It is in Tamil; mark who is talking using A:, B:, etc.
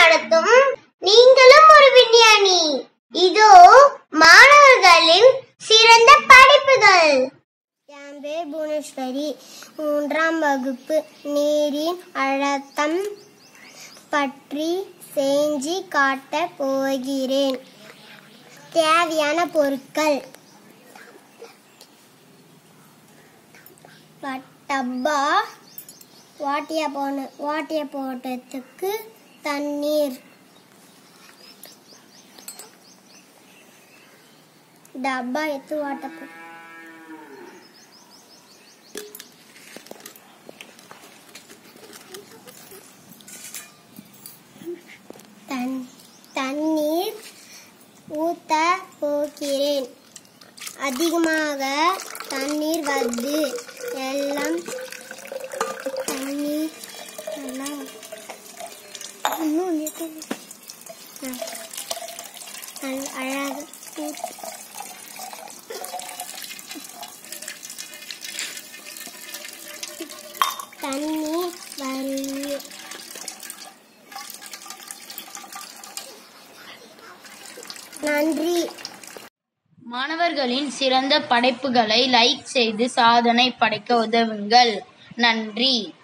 A: நடத்தும் நீங்களும் ஒரு விஞ்ஞானி இதோ மாணவர்களின் சிறந்த படைப்புகள்
B: என் பேர் புவனேஸ்வரி மூன்றாம் வகுப்பு நீரின் அழுத்தம் பற்றி செஞ்சு காட்டப் போகிறேன் தேவையான பொருட்கள் வ- டப்பா வாட்டிய போன வாட்டிய போட்டதுக்கு தண்ணீர் டப்பா எடுத்து வாட்ட போ தன் தண்ணீர் ஊத்த போகிறேன் அதிகமாக தண்ணீர் வருது எல்லாம் தண்ணீர் எல்லாம் இன்னும் இருக்குது. ஆ. நல்ல- அழகாக ஊத்து. தண்ணி வருது நன்றி
C: மாணவர்களின் சிறந்த படைப்புகளை லைக் செய்து சாதனை படைக்க உதவுங்கள் நன்றி